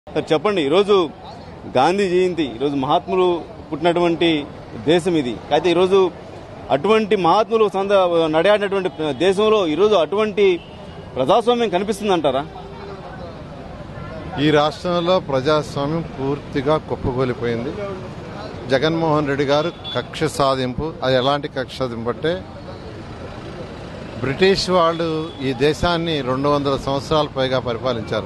sir చెప్పండి ఈరోజు గాంధీ జయంతి ఈరోజు మహాత్ములు పుట్టినటువంటి దేశం ఇది అయితే ఈరోజు అటువంటి మహాత్ములు సంద నడియాడినటువంటి దేశంలో ఈరోజు అటువంటి ప్రజాస్వామ్యం కనిపిస్తుందంటారా ఈ రాష్ట్రంలో ప్రజాస్వామ్యం పూర్తిగా కుప్పకూలిపోయింది జగన్మోహన్ రెడ్డి గారు కక్ష సాధింపు అది ఎలాంటి కక్ష సాధింపు అంటే బ్రిటిష్ వాళ్ళు ఈ దేశాన్ని రెండు వందల సంవత్సరాల పైగా పరిపాలించారు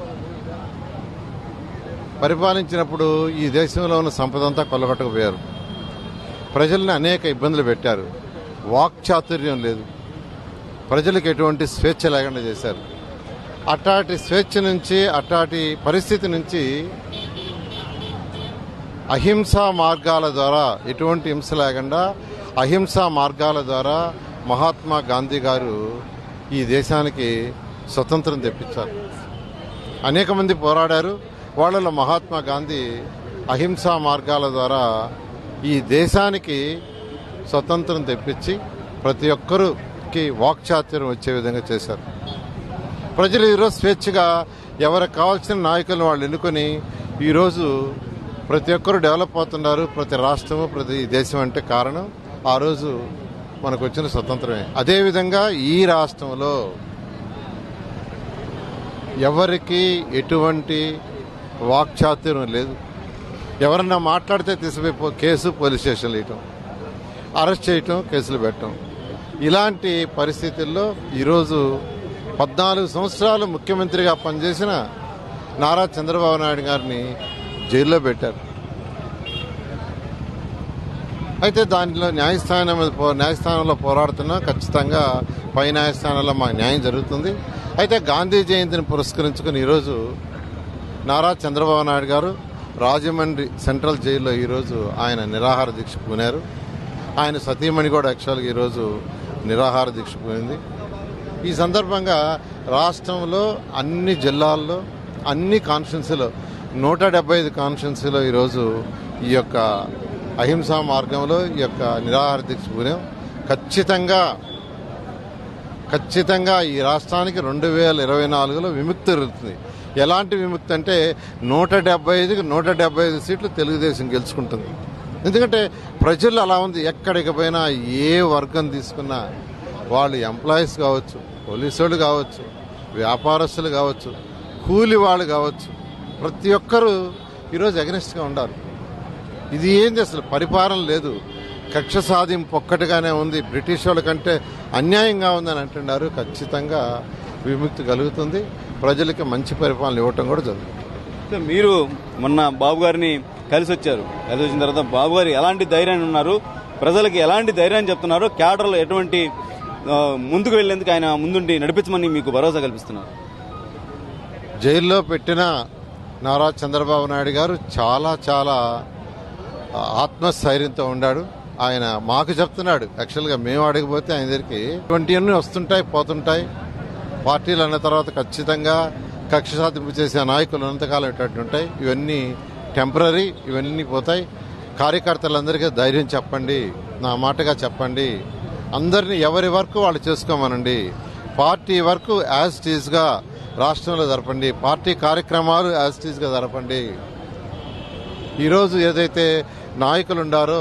పరిపాలించినప్పుడు ఈ దేశంలో ఉన్న సంపద అంతా కొల్లగొట్టకపోయారు ప్రజల్ని అనేక ఇబ్బందులు పెట్టారు వాక్చాతుర్యం లేదు ప్రజలకు ఎటువంటి స్వేచ్ఛ లేకుండా చేశారు అట్లాంటి స్వేచ్ఛ నుంచి అట్లాంటి పరిస్థితి నుంచి అహింసా మార్గాల ద్వారా ఎటువంటి హింస లేకుండా అహింసా మార్గాల ద్వారా మహాత్మా గాంధీ గారు ఈ దేశానికి స్వతంత్రం తెప్పించారు అనేక మంది పోరాడారు వాళ్ళలో మహాత్మా గాంధీ అహింసా మార్గాల ద్వారా ఈ దేశానికి స్వతంత్రం తెప్పించి ప్రతి ఒక్కరికి వాక్చాతుర్యం వచ్చే విధంగా చేశారు ప్రజలు ఈరోజు స్వేచ్ఛగా ఎవరికి కావాల్సిన నాయకులను వాళ్ళు ఎన్నుకొని ఈరోజు ప్రతి ఒక్కరు డెవలప్ అవుతున్నారు ప్రతి రాష్ట్రము ప్రతి దేశం అంటే కారణం ఆ రోజు మనకు వచ్చిన స్వతంత్రమే అదేవిధంగా ఈ రాష్ట్రంలో ఎవరికి ఎటువంటి వాక్చాతుర్యం లేదు ఎవరన్నా మాట్లాడితే తీసిపోయి కేసు పోలీస్ స్టేషన్లు వేయటం అరెస్ట్ చేయటం కేసులు పెట్టడం ఇలాంటి పరిస్థితుల్లో ఈరోజు పద్నాలుగు సంవత్సరాలు ముఖ్యమంత్రిగా పనిచేసిన నారా చంద్రబాబు నాయుడు గారిని జైల్లో పెట్టారు అయితే దానిలో న్యాయస్థానం మీద పో- న్యాయస్థానంలో పోరాడుతున్నా ఖచ్చితంగా పై న్యాయస్థానంలో మాకు న్యాయం జరుగుతుంది అయితే గాంధీ జయంతిని పురస్కరించుకుని ఈరోజు నారా చంద్రబాబు నాయుడు గారు రాజమండ్రి సెంట్రల్ జైల్లో ఈరోజు ఆయన నిరాహార దీక్ష పూనారు ఆయన సతీమణి కూడా యాక్చువల్గా ఈరోజు నిరాహార దీక్ష పూనింది ఈ సందర్భంగా రాష్ట్రంలో అన్ని జిల్లాల్లో అన్ని కాన్స్టిట్యున్సీలో నూట డెబ్బై ఐదు కాన్స్టిట్యున్సీలో ఈరోజు ఈ యొక్క అహింసా మార్గంలో ఈ యొక్క నిరాహార దీక్ష పూనాం ఖచ్చితంగా ఖచ్చితంగా ఈ రాష్ట్రానికి రెండు వేల ఇరవై నాలుగులో విముక్తి జరుగుతుంది ఎలాంటి విముక్తి అంటే నూట డెబ్బై ఐదుకి నూట డెబ్బై ఐదు సీట్లు తెలుగుదేశం గెలుచుకుంటుంది ఎందుకంటే ప్రజలు అలా ఉంది ఎక్కడికి పోయినా ఏ వర్గం తీసుకున్నా వాళ్ళు ఎంప్లాయీస్ కావచ్చు పోలీసు వాళ్ళు కావచ్చు వ్యాపారస్తులు కావచ్చు కూలి వాళ్ళు కావచ్చు ప్రతి ఒక్కరూ ఈరోజు అగనిస్ట్గా ఉండాలి ఇది ఏంది అసలు పరిపాలన లేదు కక్ష సాధింపు ఒక్కటిగానే ఉంది బ్రిటిష్ వాళ్ళ కంటే అన్యాయంగా ఉందని అంటున్నారు ఖచ్చితంగా విముక్తి కలుగుతుంది ప్రజలకి మంచి పరిపాలన ఇవ్వటం కూడా జరుగుతుంది సో మీరు మొన్న బాబు గారిని కలిసి వచ్చారు కలిసి వచ్చిన తర్వాత బాబు గారు ఎలాంటి ధైర్యాన్ని ఉన్నారు ప్రజలకి ఎలాంటి ధైర్యాన్ని చెప్తున్నారు క్యాడర్లో ఎటువంటి ఆ, ముందుకు వెళ్లేందుకు ఆయన ముందుండి నడిపించమని మీకు భరోసా కల్పిస్తున్నారు జైల్లో పెట్టిన నారా చంద్రబాబు నాయుడు గారు చాలా చాలా ఆత్మస్థైర్యంతో ఉన్నాడు ఆయన మాకు చెప్తున్నాడు యాక్చువల్గా మేము అడగపోతే ఆయన దగ్గరికి ట్వంటీ అన్ని వస్తుంటాయి పోతుంటాయి పార్టీలు అన్న తర్వాత ఖచ్చితంగా కక్ష సాధింపు చేసే నాయకులు ఉన్నంతకాలం ఇటువంటి ఉంటాయి ఇవన్నీ టెంపరీ ఇవన్నీ పోతాయి కార్యకర్తలందరికీ ధైర్యం చెప్పండి నా మాటగా చెప్పండి అందరినీ ఎవరి వర్క్ వాళ్ళు చేసుకోమనండి పార్టీ వర్క్ యాజ్ టీజ్గా రాష్ట్రంలో జరపండి పార్టీ కార్యక్రమాలు యాజ్ టీజ్గా జరపండి ఈరోజు ఏదైతే నాయకులు ఉండారో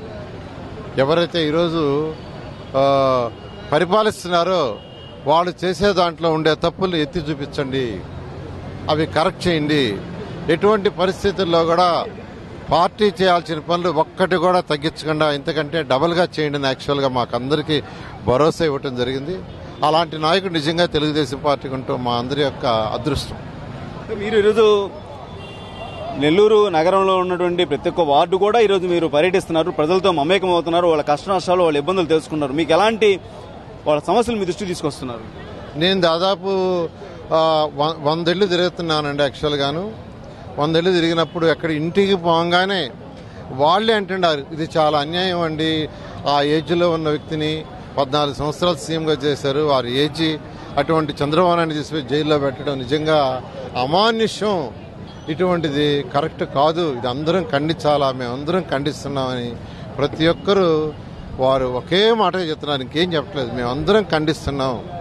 ఎవరైతే ఈరోజు ఆ, పరిపాలిస్తున్నారో వాళ్ళు చేసే దాంట్లో ఉండే తప్పులు ఎత్తి చూపించండి అవి కరెక్ట్ చేయండి ఎటువంటి పరిస్థితుల్లో కూడా పార్టీ చేయాల్సిన పనులు ఒక్కటి కూడా తగ్గించకుండా ఇంతకంటే డబుల్గా చేయండి అని యాక్చువల్గా మాకు అందరికీ భరోసా ఇవ్వటం జరిగింది అలాంటి నాయకుడు నిజంగా తెలుగుదేశం పార్టీకి ఉంటూ మా అందరి యొక్క అదృష్టం మీరు ఈరోజు నెల్లూరు నగరంలో ఉన్నటువంటి ప్రతి ఒక్క వార్డు కూడా ఈరోజు మీరు పర్యటిస్తున్నారు ప్రజలతో మమేకం అవుతున్నారు వాళ్ళ కష్ట నష్టాలు వాళ్ళ ఇబ్బందులు తెలుసుకున్నారు మీకు ఎలాంటి వాళ్ళ సమస్యలు మీ దృష్టికి తీసుకొస్తున్నారు నేను దాదాపు ఆ, వ- వందేళ్లు తిరుగుతున్నానండి యాక్చువల్గాను వందేళ్లు తిరిగినప్పుడు ఎక్కడ ఇంటికి పోగానే వాళ్ళే అంటున్నారు ఇది చాలా అన్యాయం అండి ఆ ఏజ్లో ఉన్న వ్యక్తిని పద్నాలుగు సంవత్సరాలు సీఎంగా చేశారు వారి ఏజీ అటువంటి చంద్రబాబు నాయుడు తీసుకుపోయి జైల్లో పెట్టడం నిజంగా అమానుష్యం ఇటువంటిది కరెక్ట్ కాదు ఇది అందరం ఖండించాలా మేమందరం ఖండిస్తున్నామని ప్రతి ఒక్కరూ వారు ఒకే మాట చెప్తున్నారు ఇంకేం చెప్పట్లేదు మేమందరం ఖండిస్తున్నాం